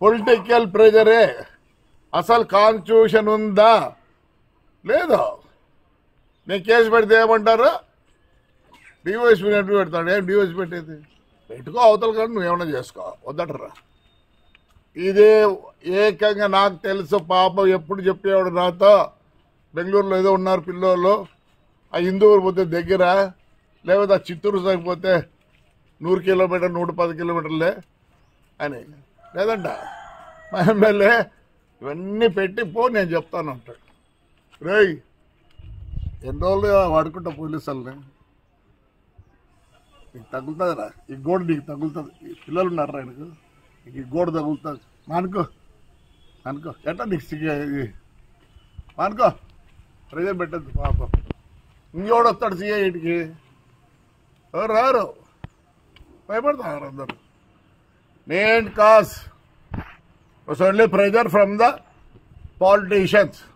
Political ప్రెజరే అసలు constitution ఉందా లేదా నేను కేసు పెడితే ఏమంటారు డివైఎస్పీ నెట్టు పెడతాడు ఏం డివైఎస్ పెట్టేది పెట్టుకో అవతల కానీ నువ్వేమన్నా చేసుకో వద్దటరా ఇదే ఏకంగా నాకు తెలుసు పాపం ఎప్పుడు చెప్పేవాడు నాతో బెంగళూరులో ఏదో ఉన్నారు పిల్లోళ్ళు ఆ హిందూరు పోతే దగ్గర లేకపోతే ఆ చిత్తూరు సైడ్ పోతే నూరు కిలోమీటర్ నూట పది కిలోమీటర్లే అని లేదంట మా ఎమ్మెల్యే ఇవన్నీ పెట్టి పో నేను చెప్తాను అంటాడు రేయ్ ఎన్ని రోజులు వాడుకుంటా పోలీసుల్ని నీకు తగులుతుందిరా ఈ గోడ నీకు తగులుతుంది ఈ పిల్లలు ఉన్నారా ఆయనకు నీకు ఈ గోడ తగులుతుంది మానుకో అనుకో ఎట్లా నీకు సిగ్గు ఇది మానుకో ప్రెజర్ పెట్టద్దు పాపం ఇంకోడు వస్తాడు సీఏ ఇంటికి ఎవరు రారు భయపడతారు అందరు నేను cause was only pressure from the politicians.